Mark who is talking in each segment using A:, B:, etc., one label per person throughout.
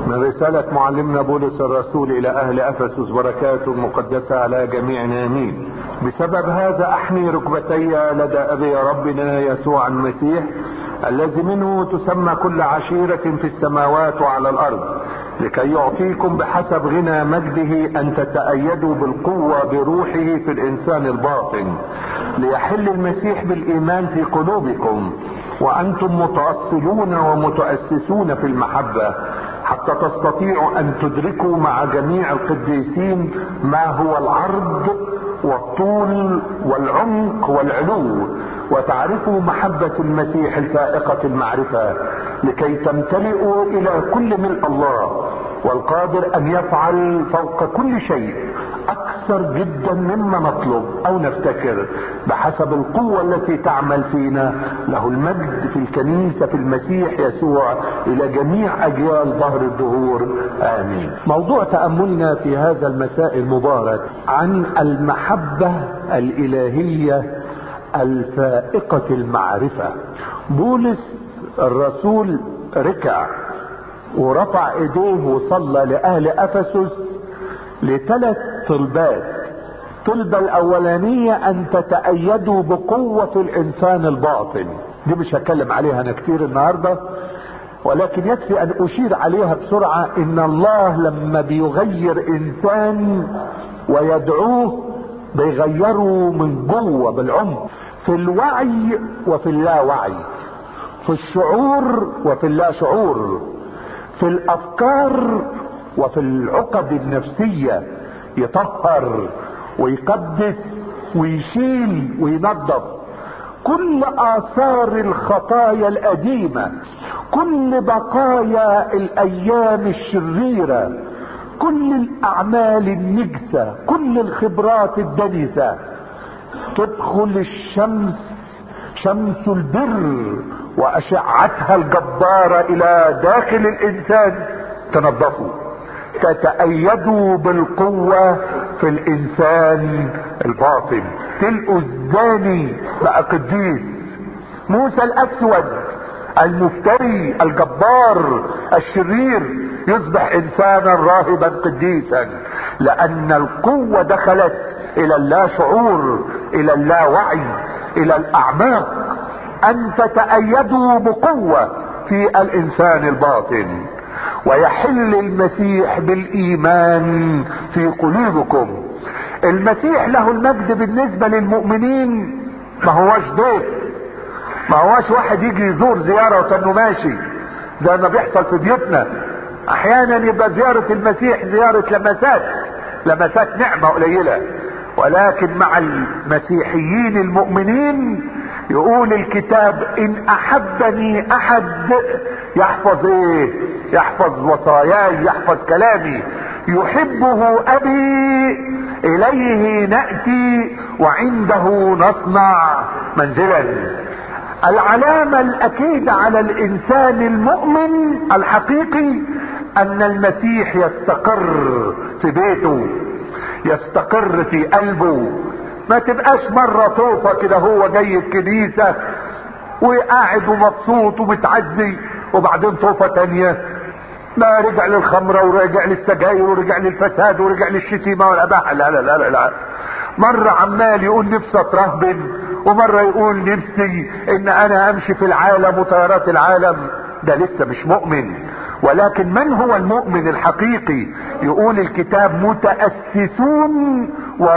A: من رسالة معلمنا بولس الرسول إلى أهل أفسس بركاته المقدسة على جميعنا آمين بسبب هذا أحمي ركبتي لدى أبي ربنا يسوع المسيح الذي منه تسمى كل عشيرة في السماوات وعلى الأرض لكي يعطيكم بحسب غنى مجده أن تتأيدوا بالقوة بروحه في الإنسان الباطن ليحل المسيح بالإيمان في قلوبكم وأنتم متأصلون ومتأسسون في المحبة حتى تستطيعوا أن تدركوا مع جميع القديسين ما هو العرض والطول والعمق والعلو وتعرفوا محبة المسيح الفائقة المعرفة لكي تمتلئوا إلى كل ملء الله والقادر أن يفعل فوق كل شيء أكثر جدا مما نطلب أو نفتكر بحسب القوة التي تعمل فينا له المجد في الكنيسة في المسيح يسوع إلى جميع أجيال ظهر الدهور آمين موضوع تأملنا في هذا المساء المبارك عن المحبة الإلهية الفائقة المعرفة بولس الرسول ركع ورفع ايديه وصلى لأهل أفسس لثلاث طلبات الطلبة الأولانية أن تتأيدوا بقوة الإنسان الباطن دي مش هتكلم عليها أنا كتير النهاردة ولكن يكفي أن أشير عليها بسرعة إن الله لما بيغير إنسان ويدعوه بيغيره من جوه بالعمق في الوعي وفي اللاوعي في الشعور وفي اللا شعور في الافكار وفي العقد النفسية يطهر ويقدس ويشيل وينظف كل اثار الخطايا القديمة كل بقايا الايام الشريرة كل الاعمال النجسة كل الخبرات الدنسة تدخل الشمس شمس البر واشعتها الجبارة الى داخل الانسان تنظفوا تتأيدوا بالقوة في الانسان الباطن تلقوا الزاني بقى قديس موسى الاسود المفتري الجبار الشرير يصبح انسانا راهبا قديسا لان القوة دخلت الى اللا شعور الى اللا وعي الى الاعماق ان تتأيدوا بقوة في الانسان الباطن ويحل المسيح بالايمان في قلوبكم المسيح له المجد بالنسبة للمؤمنين ما هوش ضيف ما هواش واحد يجي يزور زيارة وتنه ماشي زي ما بيحصل في بيوتنا احيانا يبقى زيارة المسيح زيارة لمسات لمسات نعمة قليلة ولكن مع المسيحيين المؤمنين يقول الكتاب ان احبني احد يحفظ ايه يحفظ وصاياي يحفظ كلامي يحبه ابي اليه ناتي وعنده نصنع منزلا العلامة الأكيدة على الإنسان المؤمن الحقيقي أن المسيح يستقر في بيته يستقر في قلبه ما تبقاش مرة طوفة كده هو جاي الكنيسة وقاعد ومبسوط ومتعزي وبعدين طوفة تانية ما رجع للخمرة ورجع للسجاير ورجع للفساد ورجع للشتيمة والأباحة لا لا لا لا, لا. مرة عمال يقول نفسي اترهبن ومرة يقول نفسي ان انا امشي في العالم وطيارات العالم ده لسه مش مؤمن ولكن من هو المؤمن الحقيقي يقول الكتاب متأسسون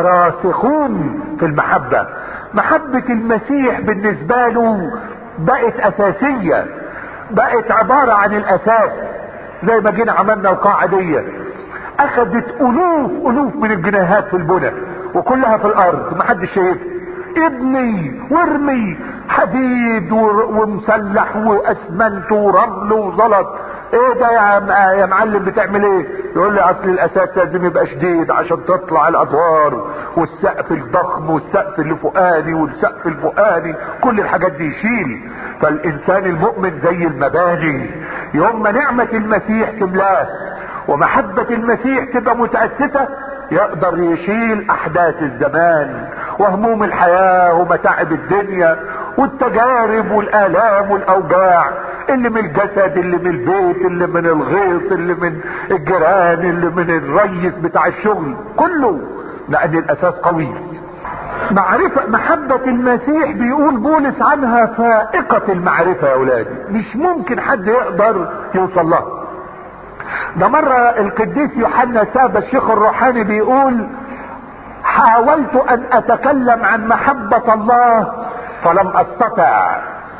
A: وراسخون في المحبة محبة المسيح بالنسبة له بقت اساسية بقت عبارة عن الاساس زي ما جينا عملنا القاعة دي اخذت الوف الوف من الجنيهات في البنى وكلها في الارض محدش شايفها ابني وارمي حديد ومسلح واسمنت ورمل وزلط ايه ده يا يا معلم بتعمل ايه يقول لي اصل الاساس لازم يبقى شديد عشان تطلع الادوار والسقف الضخم والسقف اللي فوقاني والسقف الفوقاني كل الحاجات دي يشيل فالانسان المؤمن زي المباني يوم ما نعمة المسيح تملاه ومحبة المسيح تبقى متأسسة يقدر يشيل احداث الزمان وهموم الحياة ومتاعب الدنيا والتجارب والالام والاوجاع اللي من الجسد اللي من البيت اللي من الغيط اللي من الجيران اللي من الريس بتاع الشغل كله لان الاساس قوي معرفة محبة المسيح بيقول بولس عنها فائقة المعرفة يا اولادي مش ممكن حد يقدر يوصل لها ده مرة القديس يوحنا سابا الشيخ الروحاني بيقول حاولت ان اتكلم عن محبة الله فلم استطع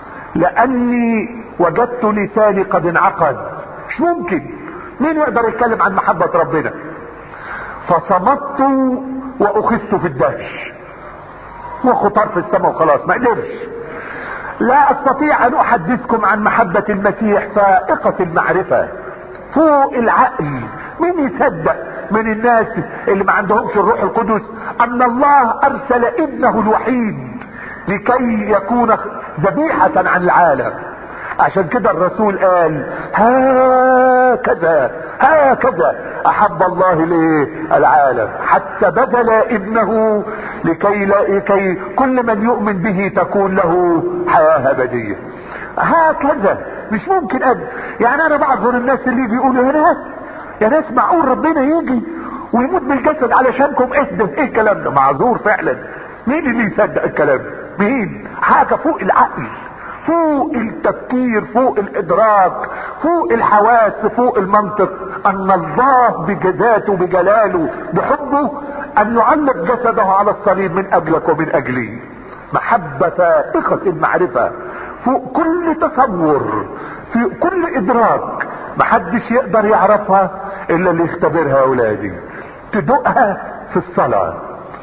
A: لاني وجدت لساني قد انعقد مش ممكن مين يقدر يتكلم عن محبة ربنا فصمت واخذت في الدهش وخطار في السماء وخلاص ما قدرش لا استطيع ان احدثكم عن محبة المسيح فائقة المعرفة فوق العقل مين يصدق من الناس اللي ما عندهمش الروح القدس ان الله ارسل ابنه الوحيد لكي يكون ذبيحة عن العالم عشان كده الرسول قال هكذا هكذا احب الله الايه العالم حتى بذل ابنه لكي, لكي كل من يؤمن به تكون له حياة ابدية هكذا مش ممكن أد يعني انا بعذر الناس اللي يجي يقولوا يا ناس يا ناس معقول ربنا يجي ويموت بالجسد علشانكم ايه ده ايه الكلام ده معذور فعلا مين اللي يصدق الكلام مين حاجة فوق العقل فوق التفكير فوق الادراك فوق الحواس فوق المنطق ان الله بجزاته بجلاله بحبه ان يعلق جسده على الصليب من اجلك ومن اجلي محبة فائقة المعرفة فوق كل تصور في كل ادراك محدش يقدر يعرفها الا اللي يختبرها يا اولادي تدقها في الصلاه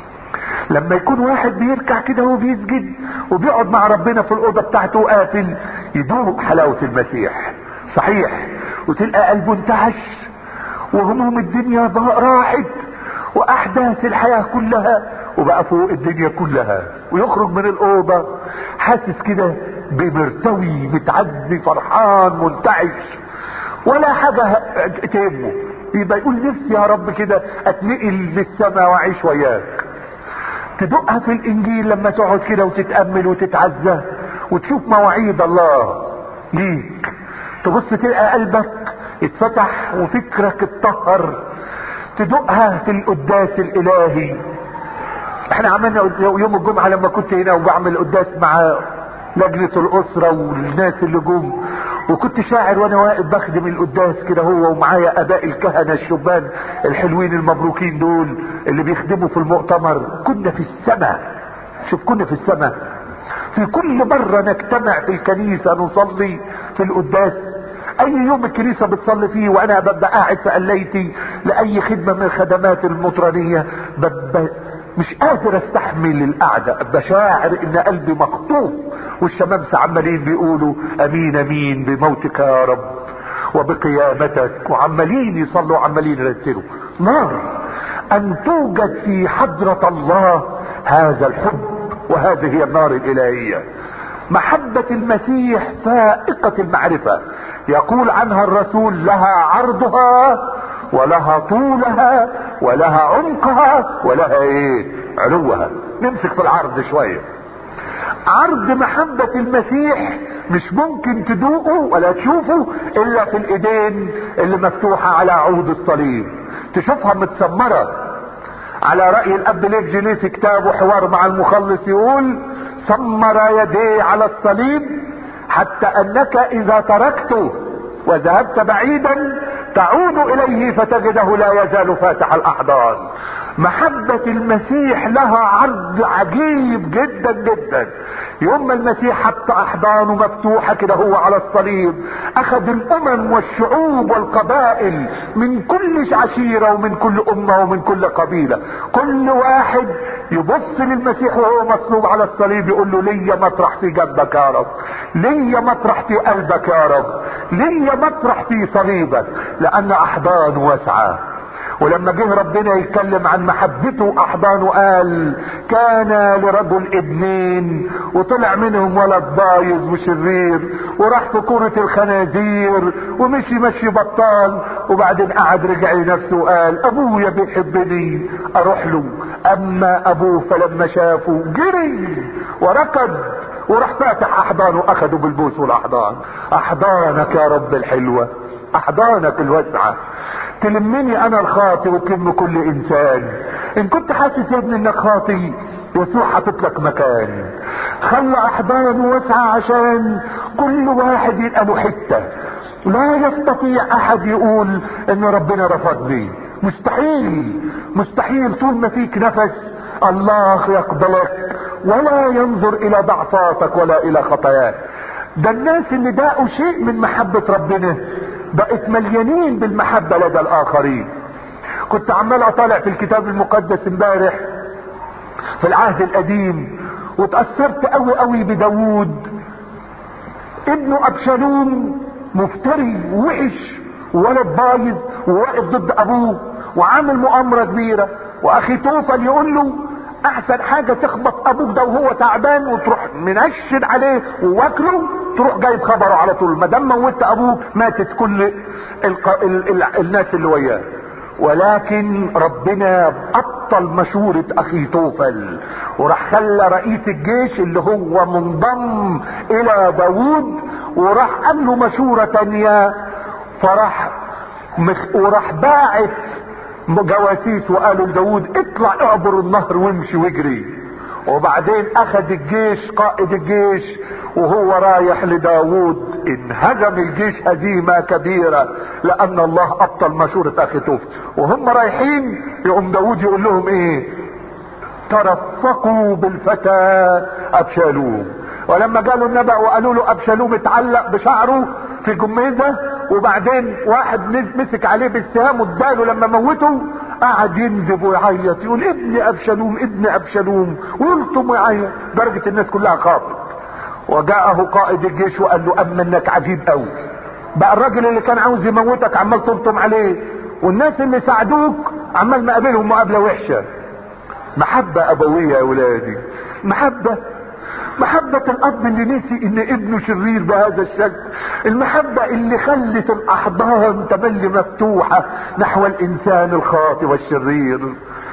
A: لما يكون واحد بيركع كده وهو بيسجد وبيقعد مع ربنا في الاوضه بتاعته قافل يدوق حلاوه المسيح صحيح وتلقى قلبه انتعش وهموم الدنيا بقى راحت واحداث الحياه كلها وبقى فوق الدنيا كلها ويخرج من الاوضه حاسس كده بمرتوي متعزي فرحان منتعش ولا حاجه تهمه يبقى يقول نفسي يا رب كده اتنقل للسماء واعيش وياك تدقها في الانجيل لما تقعد كده وتتامل وتتعزى وتشوف مواعيد الله ليك تبص تلقى قلبك اتفتح وفكرك اتطهر تدقها في القداس الالهي احنا عملنا يوم الجمعه لما كنت هنا وبعمل قداس مع لجنه الاسره والناس اللي جم وكنت شاعر وانا واقف بخدم القداس كده هو ومعايا اباء الكهنه الشبان الحلوين المبروكين دول اللي بيخدموا في المؤتمر كنا في السماء شوف كنا في السماء في كل مرة نجتمع في الكنيسة نصلي في القداس اي يوم الكنيسة بتصلي فيه وانا ببقى قاعد في قليتي لاي خدمة من الخدمات المطرانية ببقى مش قادر استحمل القعدة بشاعر ان قلبي مخطوف والشمامسة عمالين بيقولوا امين امين بموتك يا رب وبقيامتك وعمالين يصلوا وعمالين يرتلوا نار ان توجد في حضرة الله هذا الحب وهذه هي النار الالهية محبة المسيح فائقة المعرفة يقول عنها الرسول لها عرضها ولها طولها ولها عمقها ولها ايه علوها نمسك في العرض شوية عرض محبة المسيح مش ممكن تدوقه ولا تشوفه الا في الايدين اللي مفتوحة على عود الصليب تشوفها متسمرة على رأي الاب ليك في كتابه حوار مع المخلص يقول سمر يديه على الصليب حتى انك اذا تركته وذهبت بعيدا تعود اليه فتجده لا يزال فاتح الاحضان محبة المسيح لها عرض عجيب جدا جدا يوم ما المسيح حتى احضانه مفتوحة كده هو على الصليب اخذ الامم والشعوب والقبائل من كل عشيرة ومن كل امة ومن كل قبيلة كل واحد يبص للمسيح وهو مصلوب على الصليب يقول له ليا مطرح في جنبك يا رب ليا مطرح في قلبك يا رب ليا مطرح في صليبك لان احضانه واسعه ولما جه ربنا يتكلم عن محبته احضانه قال كان لرجل ابنين وطلع منهم ولد بايظ وشرير وراح في كرة الخنازير ومشي مشي بطال وبعدين قعد رجع لنفسه وقال ابويا بيحبني اروح له اما ابوه فلما شافه جري وركض وراح فاتح احضانه اخده بالبوس والاحضان احضانك يا رب الحلوة احضانك الواسعة تلمني انا الخاطي وتلم كل انسان ان كنت حاسس يا ابني انك خاطي يسوع حاطط لك مكان خلى احضانه واسعة عشان كل واحد يبقى له حتة لا يستطيع احد يقول ان ربنا رفضني مستحيل مستحيل طول ما فيك نفس الله يقبلك ولا ينظر الى ضعفاتك ولا الى خطاياك ده الناس اللي داقوا شيء من محبة ربنا بقت مليانين بالمحبة لدى الاخرين كنت عمال اطالع في الكتاب المقدس امبارح في العهد القديم وتأثرت قوي قوي بداوود ابنه ابشالوم مفتري وحش وولد بايظ وواقف ضد ابوه وعامل مؤامرة كبيرة واخي توفل يقول له احسن حاجة تخبط ابوك ده وهو تعبان وتروح منشد عليه وواكله تروح جايب خبره على طول ما دام موت ابوه ماتت كل الق... ال... ال... الناس اللي وياه ولكن ربنا ابطل مشورة اخي توفل وراح خلى رئيس الجيش اللي هو منضم الى داوود وراح قال له مشورة تانية فراح مخ... وراح باعت جواسيس وقالوا لداود اطلع اعبر النهر وامشي واجري وبعدين اخذ الجيش قائد الجيش وهو رايح لداود انهزم الجيش هزيمة كبيرة لان الله ابطل مشورة اخي توف وهم رايحين يقوم داود يقول لهم ايه ترفقوا بالفتى ابشالوم ولما قالوا النبأ وقالوا له ابشالوم اتعلق بشعره في جميزة وبعدين واحد مسك عليه بالسهام واداله لما موته قعد يندب ويعيط يقول ابني ابشالوم ابني ابشالوم ويلطم ويعيط درجة الناس كلها خافت وجاءه قائد الجيش وقال له اما انك عجيب قوي بقى الراجل اللي كان عاوز يموتك عمال تلطم عليه والناس اللي ساعدوك عمال مقابلهم مقابلة وحشة محبة ابوية يا ولادي محبة محبة الاب اللي نسي ان ابنه شرير بهذا الشكل المحبة اللي خلت الاحضان تملي مفتوحة نحو الانسان الخاطئ والشرير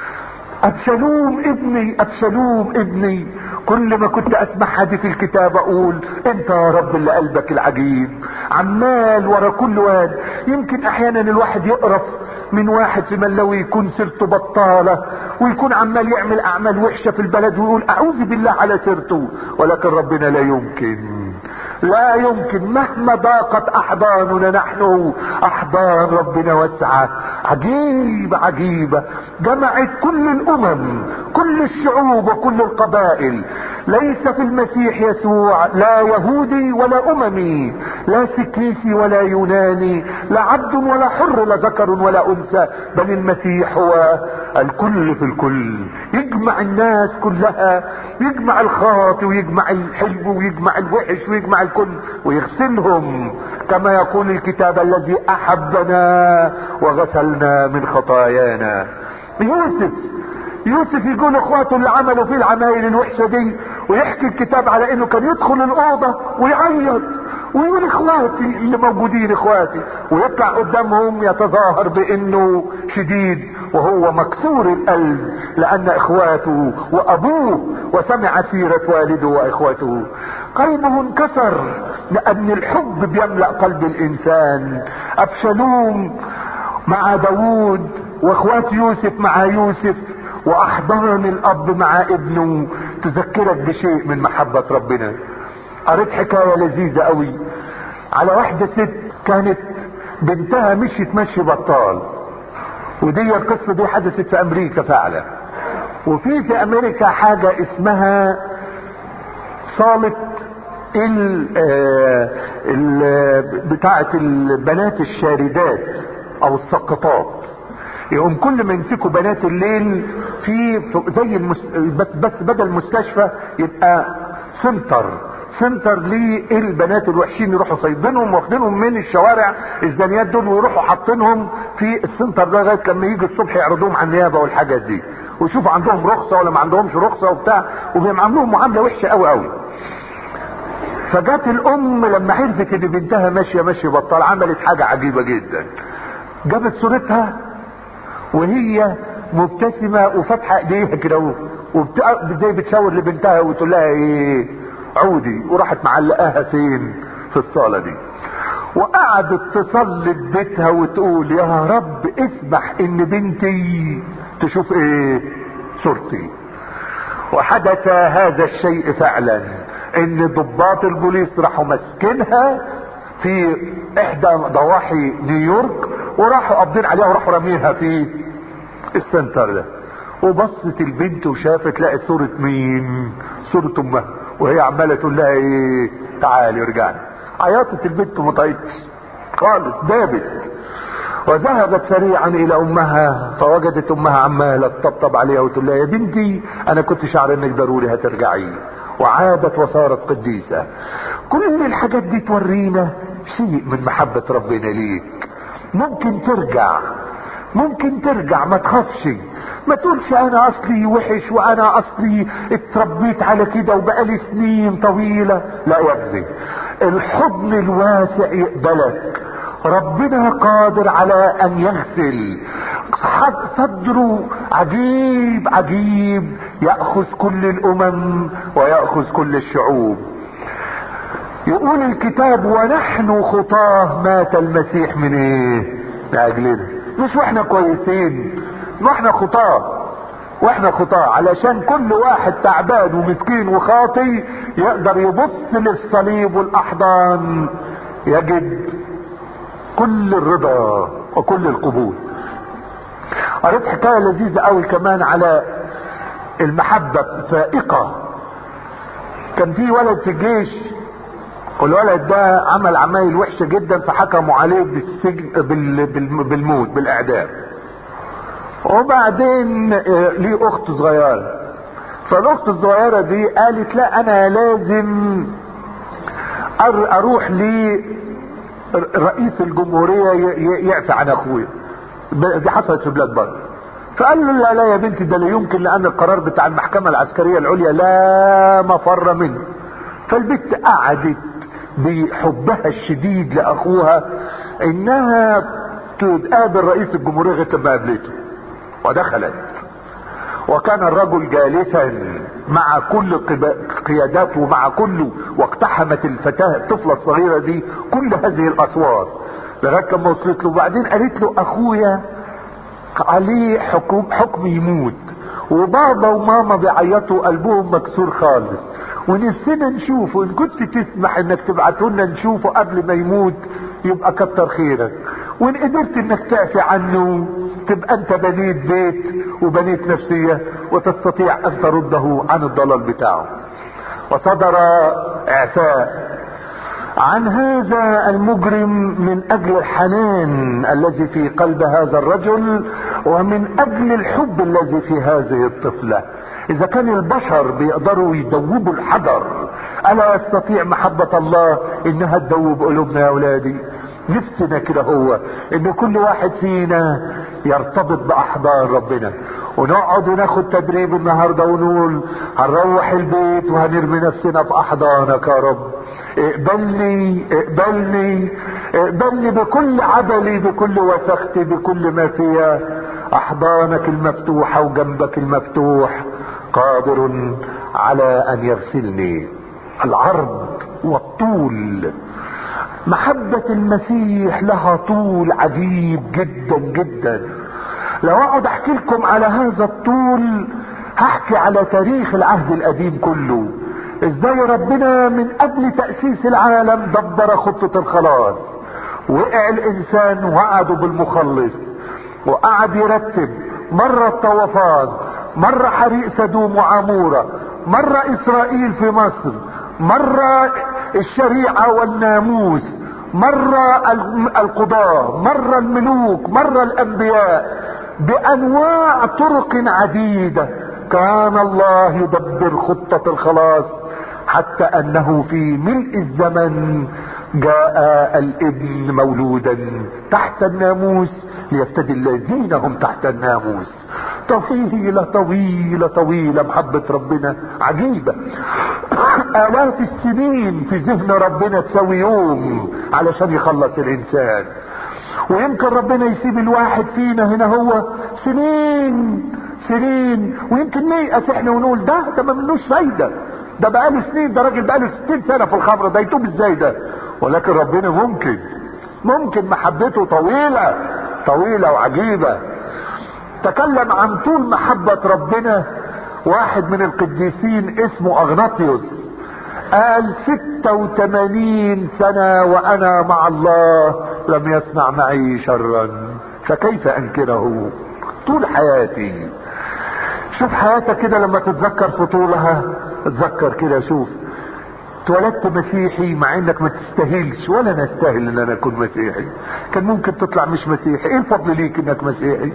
A: ابشالوم ابني ابشالوم ابني كل ما كنت اسمع حديث الكتاب اقول انت يا رب اللي قلبك العجيب عمال ورا كل واد يمكن احيانا الواحد يقرف من واحد في ملوي يكون سيرته بطالة ويكون عمال يعمل اعمال وحشة في البلد ويقول اعوذ بالله على سيرته ولكن ربنا لا يمكن لا يمكن مهما ضاقت احضاننا نحن احضان ربنا واسعة عجيبة عجيبة جمعت كل الامم كل الشعوب وكل القبائل ليس في المسيح يسوع لا يهودي ولا اممي لا سكيسي ولا يوناني لا عبد ولا حر لا ذكر ولا انثى بل المسيح هو الكل في الكل يجمع الناس كلها يجمع الخاطئ ويجمع الحلو ويجمع الوحش ويجمع الكل ويغسلهم كما يقول الكتاب الذي احبنا وغسلنا من خطايانا يوسف يوسف يقول اخواته اللي عملوا فيه العمايل الوحشه دي ويحكي الكتاب على انه كان يدخل الاوضه ويعيط ويقول اخواتي اللي موجودين اخواتي ويطلع قدامهم يتظاهر بانه شديد وهو مكسور القلب لان اخواته وابوه وسمع سيرة والده واخوته قلبه انكسر لان الحب بيملأ قلب الانسان ابشالوم مع داوود واخوات يوسف مع يوسف واحضان الاب مع ابنه تذكرك بشيء من محبة ربنا قريت حكاية لذيذة قوي على واحدة ست كانت بنتها مشيت مشي بطال ودي القصة دي حدثت في امريكا فعلا وفي في امريكا حاجة اسمها صالة ال ال بتاعة البنات الشاردات او السقطات يقوم كل ما يمسكوا بنات الليل في زي المس... بس بس بدل مستشفى يبقى سنتر سنتر للبنات الوحشين يروحوا صيدينهم واخدينهم من الشوارع الزانيات دول ويروحوا حاطينهم في السنتر ده لغايه لما يجي الصبح يعرضوهم على النيابه والحاجات دي ويشوفوا عندهم رخصه ولا ما عندهمش رخصه وبتاع وبيعملوهم معامله وحشه قوي قوي فجت الام لما عرفت ان بنتها ماشيه ماشي بطال عملت حاجه عجيبه جدا جابت صورتها وهي مبتسمه وفاتحه ايديها كده وبت... زي بتشاور لبنتها وتقول لها ايه عودي وراحت معلقاها فين في الصالة دي وقعدت تصلي في بيتها وتقول يا رب اسمح ان بنتي تشوف ايه صورتي وحدث هذا الشيء فعلا ان ضباط البوليس راحوا مسكنها في احدى ضواحي نيويورك وراحوا قابضين عليها وراحوا رامينها في السنتر ده وبصت البنت وشافت لقت صورة مين صورة امها وهي عمالة تقول لها ايه تعالي ارجعي عيطت البنت وما طايتش خالص دابت وذهبت سريعا الى امها فوجدت امها عماله تطبطب عليها وتقول لها يا بنتي انا كنت شعر انك ضروري هترجعي وعادت وصارت قديسه كل الحاجات دي تورينا شيء من محبه ربنا ليك ممكن ترجع ممكن ترجع ما تخافش ما تقولش انا اصلي وحش وانا اصلي اتربيت على كده وبقالي سنين طويله لا يا ابني الحضن الواسع يقبلك ربنا قادر على ان يغسل صدره عجيب عجيب ياخذ كل الامم وياخذ كل الشعوب يقول الكتاب ونحن خطاه مات المسيح من ايه لاجلنا مش واحنا كويسين واحنا خطاه واحنا خطاه علشان كل واحد تعبان ومسكين وخاطي يقدر يبص للصليب والاحضان يجد كل الرضا وكل القبول قريت حكايه لذيذه قوي كمان على المحبه فائقه كان في ولد في الجيش والولد ده عمل عمايل وحشه جدا فحكموا عليه بالسجن بال بال بالموت بالاعدام وبعدين ليه اخت صغيره فالاخت الصغيره دي قالت لا انا لازم اروح لرئيس الجمهوريه يعفي عن اخويا دي حصلت في بلاد بره فقال له لا لا يا بنتي ده لا يمكن لان القرار بتاع المحكمه العسكريه العليا لا مفر منه فالبنت قعدت بحبها الشديد لاخوها انها تقابل رئيس الجمهوريه غير ما قابلته ودخلت وكان الرجل جالسا مع كل قياداته ومع كل واقتحمت الفتاة الطفلة الصغيرة دي كل هذه الأصوات لغاية لما وصلت له وبعدين قالت له أخويا عليه حكم حكم يموت وبابا وماما بيعيطوا قلبهم مكسور خالص ونفسنا نشوفه ان كنت تسمح انك تبعته لنا نشوفه قبل ما يموت يبقى كتر خيرك وان قدرت انك تعفي عنه تبقى انت بنيت بيت وبنيت نفسية وتستطيع ان ترده عن الضلال بتاعه وصدر اعفاء عن هذا المجرم من اجل الحنان الذي في قلب هذا الرجل ومن اجل الحب الذي في هذه الطفله اذا كان البشر بيقدروا يدوبوا الحجر الا يستطيع محبة الله انها تدوب قلوبنا يا اولادي نفسنا كده هو ان كل واحد فينا يرتبط باحضان ربنا ونقعد وناخد تدريب النهارده ونقول هنروح البيت وهنرمي نفسنا في احضانك يا رب اقبلني اقبلني اقبلني بكل عدلي بكل وسختي بكل ما فيها احضانك المفتوحة وجنبك المفتوح قادر على ان يغسلني العرض والطول محبة المسيح لها طول عجيب جدا جدا لو اقعد احكي لكم على هذا الطول هحكي على تاريخ العهد القديم كله ازاي ربنا من قبل تأسيس العالم دبر خطة الخلاص وقع الانسان وقعدوا بالمخلص وقعد يرتب مرة الطوفان مرة حريق سدوم وعمورة مرة اسرائيل في مصر مرة الشريعة والناموس مرة القضاة مرة الملوك مرة الانبياء بانواع طرق عديدة كان الله يدبر خطة الخلاص حتى انه في ملء الزمن جاء الابن مولودا تحت الناموس ليفتدي الذين هم تحت الناموس طويلة طويلة طويلة محبة ربنا عجيبة آلاف السنين في ذهن ربنا تساوي يوم علشان يخلص الإنسان ويمكن ربنا يسيب الواحد فينا هنا هو سنين سنين ويمكن نيأس احنا ونقول ده ده ما منوش فايدة ده بقاله سنين ده راجل بقاله 60 سنه في الخمر ده يتوب ازاي ده ولكن ربنا ممكن ممكن محبته طويله طويله وعجيبه تكلم عن طول محبه ربنا واحد من القديسين اسمه اغناطيوس قال ستة وثمانين سنة وانا مع الله لم يصنع معي شرا فكيف انكره طول حياتي شوف حياتك كده لما تتذكر في طولها تذكر كده شوف اتولدت مسيحي مع انك ما تستاهلش ولا انا استاهل ان انا اكون مسيحي كان ممكن تطلع مش مسيحي ايه الفضل ليك انك مسيحي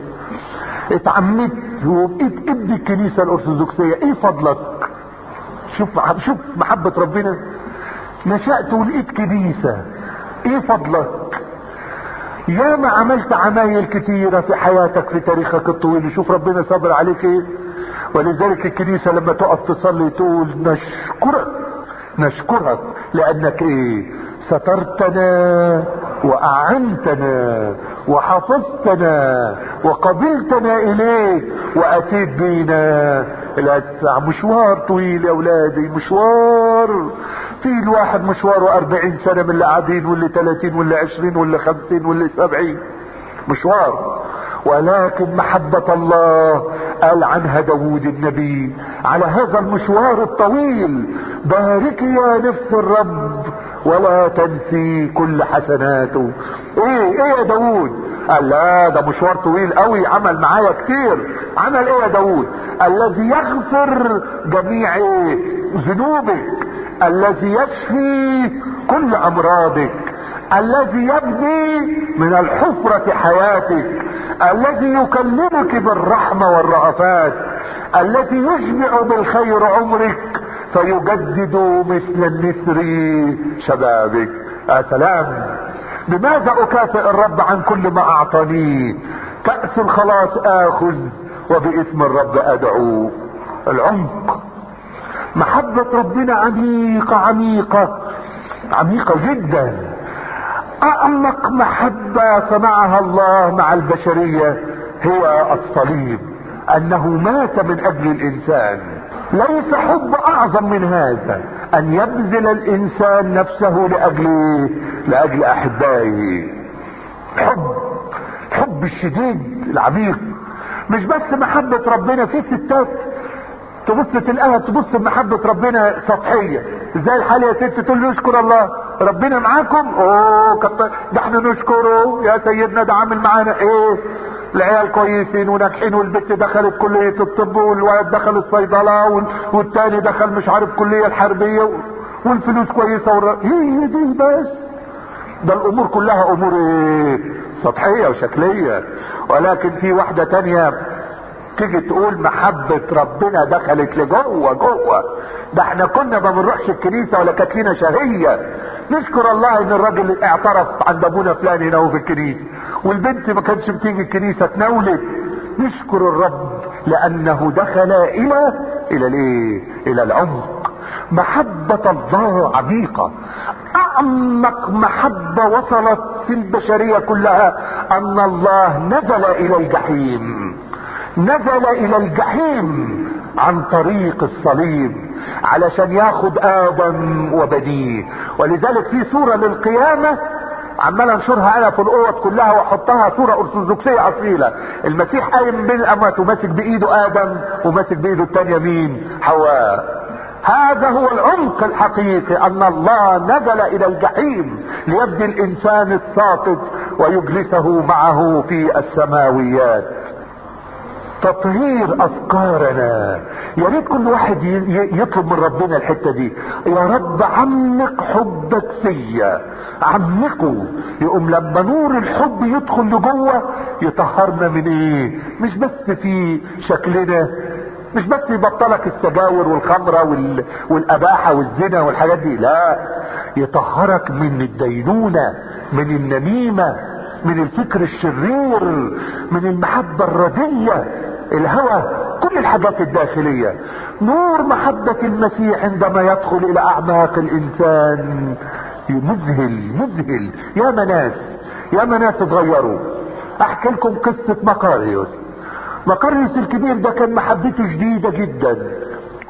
A: اتعمدت وبقيت ابن الكنيسة الارثوذكسية ايه فضلك شوف شوف محبة ربنا نشأت ولقيت كنيسة ايه فضلك يا ما عملت عمايل كتيرة في حياتك في تاريخك الطويل شوف ربنا صبر عليك ايه ولذلك الكنيسة لما تقف تصلي تقول نشكرك نشكرك لانك ايه سترتنا واعنتنا وحفظتنا وقبلتنا اليك واتيت بينا الاسع مشوار طويل يا اولادي مشوار في الواحد مشواره أربعين سنة من اللي قاعدين واللي ثلاثين واللي عشرين واللي خمسين واللي سبعين مشوار ولكن محبة الله قال عنها داود النبي على هذا المشوار الطويل باركي يا نفس الرب ولا تنسي كل حسناته ايه ايه يا داود قال لا ده مشوار طويل قوي عمل معايا كتير عمل ايه يا داود الذي يغفر جميع ذنوبك الذي يشفي كل امراضك الذي يبني من الحفرة حياتك الذي يكلمك بالرحمة والرأفات الذي يشبع بالخير عمرك فيجدد مثل النسر شبابك يا سلام بماذا اكافئ الرب عن كل ما اعطانيه كأس الخلاص اخذ وباسم الرب ادعو العمق محبة ربنا عميقة عميقة عميقة جدا اعمق محبة صنعها الله مع البشرية هي الصليب انه مات من اجل الانسان ليس حب اعظم من هذا ان يبذل الانسان نفسه لاجل لاجل احبائه حب الحب الشديد العميق مش بس محبة ربنا في ستات تبص تلاقيها تبص بمحبة ربنا سطحية زي الحال يا ست تقول له اشكر الله ربنا معاكم اوه كتر ده احنا نشكره يا سيدنا ده عامل معانا ايه العيال كويسين وناجحين والبنت دخلت كلية الطب والولد دخل الصيدلة والتاني دخل مش عارف كلية الحربية والفلوس كويسة والر... هي دي بس ده الامور كلها امور ايه سطحية وشكلية ولكن في واحدة تانية تيجي تقول محبة ربنا دخلت لجوه جوه ده احنا كنا ما بنروحش الكنيسة ولا كانت لنا شهية نشكر الله ان الراجل اعترف عند ابونا فلان هنا في الكنيسة والبنت ما كانش بتيجي الكنيسة تنولد نشكر الرب لانه دخل الى الى الايه الى العمق محبة الله عميقة اعمق محبة وصلت في البشرية كلها ان الله نزل الى الجحيم نزل الى الجحيم عن طريق الصليب علشان ياخد ادم وبنيه ولذلك في صورة للقيامة عمال انشرها انا في الاوض كلها واحطها صورة ارثوذكسية اصيلة المسيح قايم بين الاموات وماسك بايده ادم وماسك بايده التانية مين حواء هذا هو العمق الحقيقي ان الله نزل الى الجحيم ليبدي الانسان الساقط ويجلسه معه في السماويات تطهير افكارنا يا ريت كل واحد يطلب من ربنا الحته دي يا رب عمق حبك فيا عمقه يقوم لما نور الحب يدخل لجوه يطهرنا من ايه مش بس في شكلنا مش بس يبطلك السجاور والخمرة وال... والاباحة والزنا والحاجات دي لا يطهرك من الدينونة من النميمة من الفكر الشرير من المحبة الردية الهوى كل الحاجات الداخلية نور محبة المسيح عندما يدخل الى اعماق الانسان مذهل مذهل يا مناس يا مناس اتغيروا احكي لكم قصة مقاريوس مقاريوس الكبير ده كان محبته شديدة جدا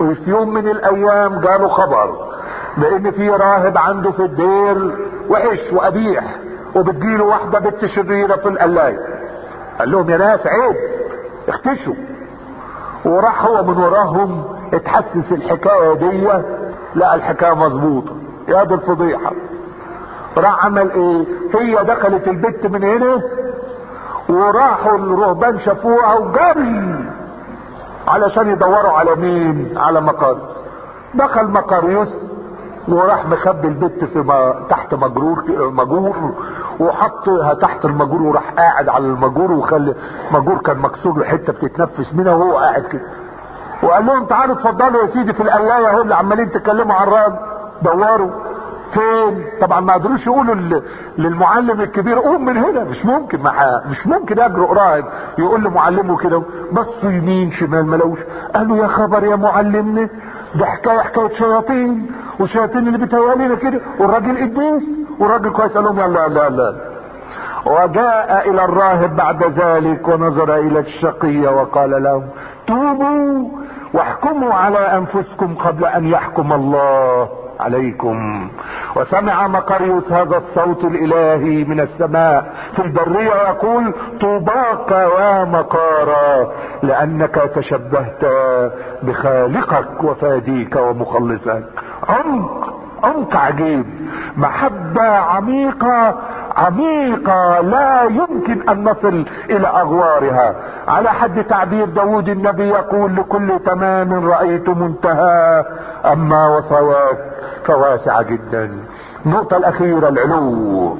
A: وفي يوم من الايام جاله خبر بان في راهب عنده في الدير وحش وقبيح وبتجيله واحده بنت شريره في القلايه قال لهم يا ناس عيب اختشوا وراح هو من وراهم اتحسس الحكايه دي لقى الحكايه مظبوطه يا دي الفضيحه راح عمل ايه هي دخلت البت من هنا وراحوا الرهبان شافوها وجري علشان يدوروا على مين على مقاريوس دخل مقاريوس وراح مخبي البت في ما تحت مجرور مجور وحطها تحت المجور وراح قاعد على المجور وخلي مجور كان مكسور له حته بتتنفس منها وهو قاعد كده وقال لهم تعالوا اتفضلوا يا سيدي في القلايه اهو اللي عمالين تتكلموا عن الراجل دوروا فين طبعا ما قدروش يقولوا للمعلم الكبير قوم من هنا مش ممكن ما مش ممكن يجرؤ راهب يقول لمعلمه كده بصوا يمين شمال ما لقوش قالوا يا خبر يا معلمنا ده حكايه حكايه شياطين والشياطين اللي بتهيألنا كده والراجل قديس والراجل كويس قال لهم لا لا لا وجاء الى الراهب بعد ذلك ونظر الى الشقية وقال لهم توبوا واحكموا على انفسكم قبل ان يحكم الله عليكم وسمع مقريوس هذا الصوت الالهي من السماء في البرية يقول طوباك يا مقارا لانك تشبهت بخالقك وفاديك ومخلصك عمق عمق عجيب محبة عميقة عميقة لا يمكن ان نصل الى اغوارها على حد تعبير داود النبي يقول لكل تمام رأيت منتهى اما وصاياك فواسعة جدا النقطة الاخيرة العلو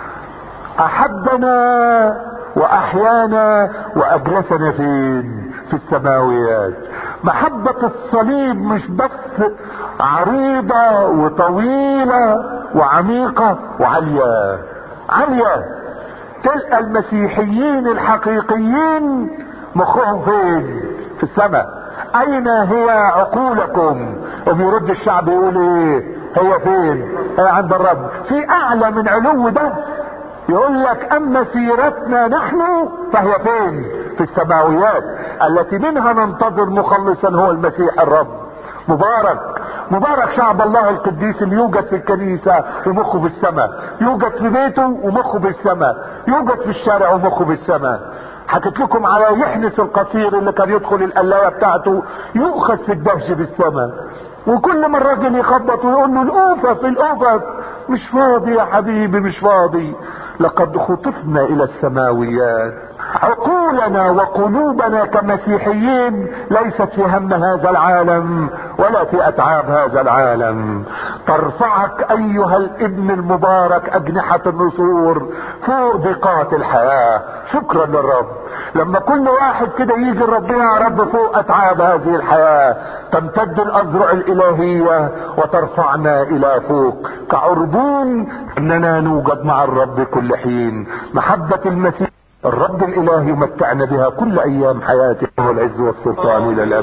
A: احبنا واحيانا واجلسنا فين في السماويات محبة الصليب مش بس عريضة وطويلة وعميقة وعالية عالية تلقى المسيحيين الحقيقيين مخهم فين في السماء اين هي عقولكم وبيرد الشعب يقول ايه هي فين هي عند الرب في اعلى من علو ده يقول لك اما سيرتنا نحن فهي فين في السماويات التي منها ننتظر مخلصا هو المسيح الرب مبارك مبارك شعب الله القديس اللي يوجد في الكنيسة ومخه في السماء يوجد في بيته ومخه في السماء يوجد في الشارع ومخه في السماء حكيت لكم على يحنس القصير اللي كان يدخل القلاية بتاعته يؤخذ في الدهش بالسماء وكل ما الراجل يخبط ويقول له الأوفة في الأوفة مش فاضي يا حبيبي مش فاضي لقد خطفنا الى السماويات عقولنا وقلوبنا كمسيحيين ليست في هم هذا العالم ولا في اتعاب هذا العالم ترفعك ايها الابن المبارك اجنحة النسور فوق ضيقات الحياة شكرا للرب لما كل واحد كده يجي ربنا يا رب فوق اتعاب هذه الحياة تمتد الاذرع الالهية وترفعنا الى فوق كعربون اننا نوجد مع الرب كل حين محبة المسيح الرب الاله يمتعنا بها كل ايام حياته والعز والسلطان الى الابد